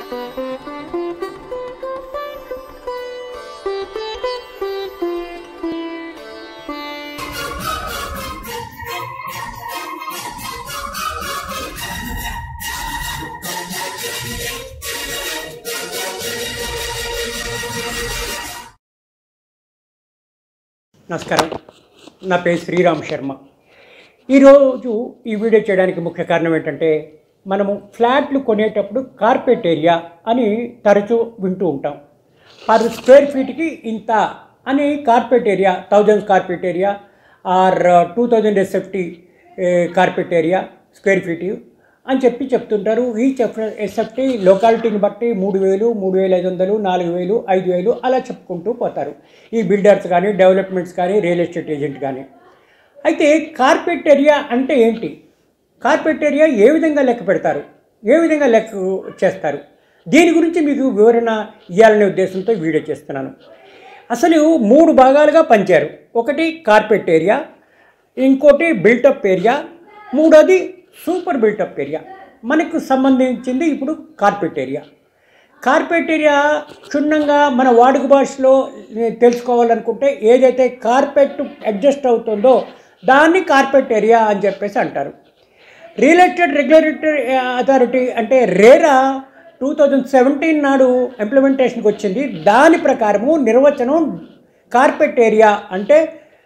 నమస్కారం నా పేరు శ్రీరామ్ శర్మ ఈరోజు ఈ వీడియో చేయడానికి ముఖ్య కారణం ఏంటంటే మనము ఫ్లాట్లు కొనేటప్పుడు కార్పెట్ ఏరియా అని తరచూ వింటూ ఉంటాం పర్ స్క్వేర్ ఫీట్కి ఇంత అని carpet area thousand carpet area or two thousand SFT carpet area square feet అని చెప్పి చెప్తుంటారు ఈ ఎస్ఎఫ్టీ లొకాలిటీని బట్టి మూడు వేలు మూడు వేల ఐదు వందలు నాలుగు వేలు ఐదు వేలు అలా చెప్పుకుంటూ పోతారు ఈ బిల్డర్స్ కానీ డెవలప్మెంట్స్ కానీ రియల్ ఎస్టేట్ ఏజెంట్ కానీ అయితే కార్పెట్ ఏరియా అంటే ఏంటి కార్పెట్ ఏరియా ఏ విధంగా లెక్క పెడతారు ఏ విధంగా లెక్క చేస్తారు దీని గురించి మీకు వివరణ ఇవ్వాలనే ఉద్దేశంతో ఈ వీడియో చేస్తున్నాను అసలు మూడు భాగాలుగా పంచారు ఒకటి కార్పెట్ ఏరియా ఇంకోటి బిల్టప్ ఏరియా మూడోది సూపర్ బిల్టప్ ఏరియా మనకు సంబంధించింది ఇప్పుడు కార్పెట్ ఏరియా కార్పెట్ ఏరియా క్షుణ్ణంగా మన వాడుక భాషలో తెలుసుకోవాలనుకుంటే ఏదైతే కార్పెట్ అడ్జస్ట్ అవుతుందో దాన్ని కార్పెట్ ఏరియా అని చెప్పేసి అంటారు రియల్ ఎస్టేట్ రెగ్యులేటరీ అథారిటీ అంటే రేరా టూ థౌజండ్ సెవెంటీన్ నాడు ఇంప్లిమెంటేషన్కి వచ్చింది దాని ప్రకారము నిర్వచనం కార్పెట్ ఏరియా అంటే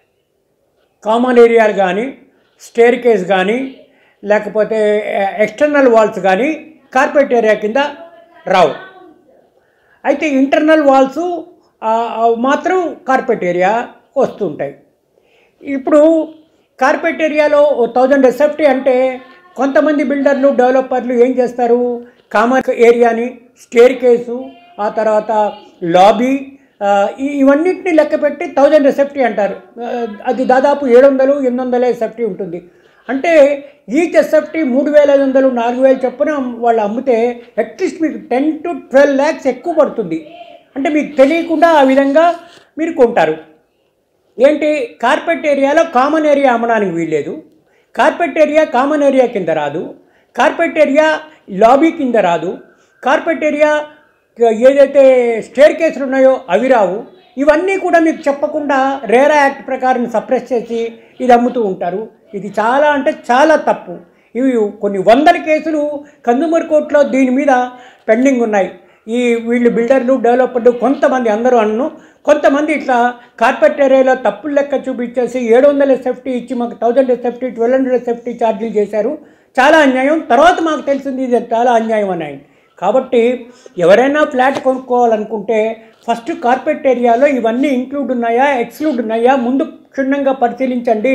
కామన్ ఏరియాలు కానీ స్టేర్ కేస్ కానీ లేకపోతే ఎక్స్టర్నల్ వాల్స్ కానీ కార్పెట్ ఏరియా కింద రావు అయితే ఇంటర్నల్ వాల్స్ మాత్రం కార్పెట్ ఏరియా వస్తుంటాయి ఇప్పుడు కార్పెట్ ఏరియాలో థౌజండ్ ఎస్ఎఫ్టీ అంటే కొంతమంది బిల్డర్లు డెవలపర్లు ఏం చేస్తారు కామన్ ఏరియాని స్టేర్ కేసు ఆ తర్వాత లాబీ ఆ, ఈ- ఇవన్నిటిని లెక్క పెట్టి థౌజండ్ ఎస్ఎఫ్టీ అంటారు ఆ, అది దాదాపు ఏడు వందలు ఎనిమిది వందల ఎస్ఎఫ్టీ ఉంటుంది అంటే ఈచ్ ఎస్ఎఫ్టీ మూడు వేల ఐదు వందలు నాలుగు వేలు చొప్పున వాళ్ళు అమ్మితే అట్లీస్ట్ మీకు టెన్ టు ట్వెల్వ్ ల్యాక్స్ ఎక్కువ పడుతుంది అంటే మీకు తెలియకుండా ఆ విధంగా మీరు కొంటారు ఏంటి కార్పెట్ ఏరియాలో కామన్ ఏరియా అమ్మడానికి వీల్లేదు కార్పెట్ ఏరియా కామన్ ఏరియా కింద రాదు కార్పెట్ ఏరియా లాబీ కింద రాదు కార్పెట్ ఏరియా ఏదైతే స్టేర్ కేసులు ఉన్నాయో అవి రావు ఇవన్నీ కూడా మీకు చెప్పకుండా రేరా యాక్ట్ ప్రకారం సప్రెస్ చేసి ఇది అమ్ముతూ ఉంటారు ఇది చాలా అంటే చాలా తప్పు ఇవి కొన్ని వందల కేసులు కన్జ్యూమర్ కోర్టులో దీని మీద పెండింగ్ ఉన్నాయి ఈ వీళ్ళు బిల్డర్లు డెవలపర్లు కొంతమంది అందరూ అన్ను కొంతమంది ఇట్లా కార్పెట్ ఏరియాలో తప్పులు లెక్క చూపించేసి ఏడు వందల ఎస్ఎఫ్టీ ఇచ్చి మాకు thousand SFT twelve hundred SFT ఛార్జీలు చేశారు చాలా అన్యాయం తర్వాత మాకు తెలిసింది ఇది చాలా అన్యాయం అన్నాయి కాబట్టి ఎవరైనా ఫ్లాట్ కొనుక్కోవాలనుకుంటే ఫస్ట్ కార్పెట్ ఏరియాలో ఇవన్నీ ఇంక్లూడ్ ఉన్నాయా ఎక్స్క్లూడ్ ఉన్నాయా ముందు క్షుణ్ణంగా పరిశీలించండి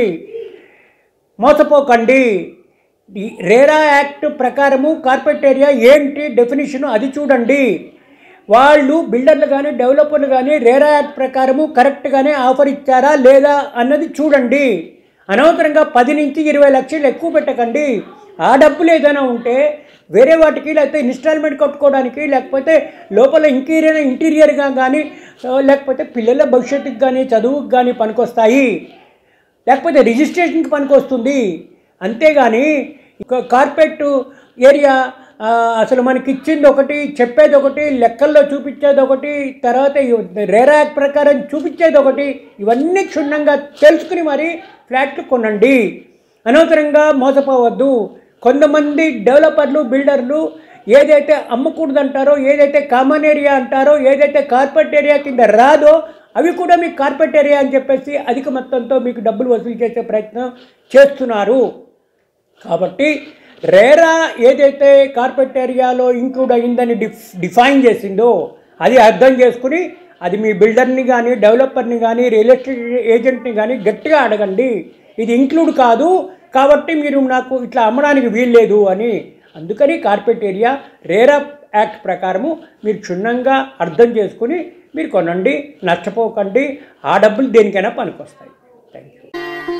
మోసపోకండి ఈ రేరా యాక్ట్ ప్రకారము కార్పెట్ ఏరియా ఏంటి డెఫినేషన్ అది చూడండి వాళ్ళు బిల్డర్లు కానీ డెవలపర్లు కానీ రేరా యాక్ట్ ప్రకారము కరెక్ట్గానే ఆఫర్ ఇచ్చారా లేదా అన్నది చూడండి అనవసరంగా పది నుంచి ఇరవై లక్షలు ఎక్కువ పెట్టకండి ఆ డబ్బులు ఏదైనా ఉంటే వేరే వాటికి లేకపోతే ఇన్స్టాల్మెంట్ కట్టుకోవడానికి లేకపోతే లోపల ఇంటీరియర్ ఇంటీరియర్గా కానీ ఆ, లేకపోతే పిల్లల భవిష్యత్తుకి కానీ చదువుకి కానీ పనికొస్తాయి లేకపోతే రిజిస్ట్రేషన్కి పనికొస్తుంది అంతేగాని ఇక కార్పెట్ ఏరియా ఆ, అసలు మనకి ఇచ్చింది ఒకటి చెప్పేది ఒకటి లెక్కల్లో చూపించేది ఒకటి తర్వాత ఈ రేరా యాక్ట్ ప్రకారం చూపించేది ఒకటి ఇవన్నీ క్షుణ్ణంగా తెలుసుకుని మరి ఫ్లాట్లు కొనండి అనవసరంగా మోసపోవద్దు కొంతమంది డెవలపర్లు బిల్డర్లు ఏదైతే అమ్మకూడదంటారో ఏదైతే కామన్ ఏరియా అంటారో ఏదైతే కార్పెట్ ఏరియా కింద రాదో అవి కూడా మీకు కార్పెట్ ఏరియా అని చెప్పేసి అధిక మొత్తంతో మీకు డబ్బులు వసూలు చేసే ప్రయత్నం చేస్తున్నారు కాబట్టి రేరా ఏదైతే కార్పెట్ ఏరియాలో ఇంక్లూడ్ అయిందని డిఫ్ డిఫైన్ చేసిందో అది అర్థం చేసుకుని అది మీ బిల్డర్ని కానీ డెవలపర్ని కానీ రియల్ ఎస్టేట్ ఏజెంట్ని కానీ గట్టిగా అడగండి ఇది ఇంక్లూడ్ కాదు కాబట్టి మీరు నాకు ఇట్లా అమ్మడానికి వీల్లేదు అని అందుకని కార్పెట్ ఏరియా రేరా యాక్ట్ ప్రకారము మీరు క్షుణ్ణంగా అర్థం చేసుకుని మీరు కొనండి నష్టపోకండి ఆ డబ్బులు దేనికైనా పనికొస్తాయి థ్యాంక్ యూ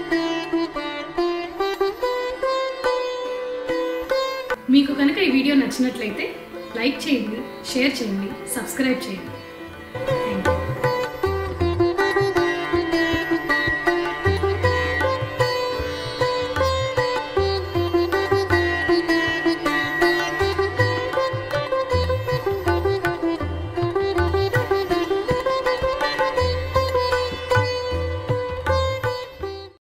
మీకు కనుక ఈ వీడియో నచ్చినట్లయితే లైక్ చేయండి షేర్ చేయండి సబ్స్క్రైబ్ చేయండి థ్యాంక్ యూ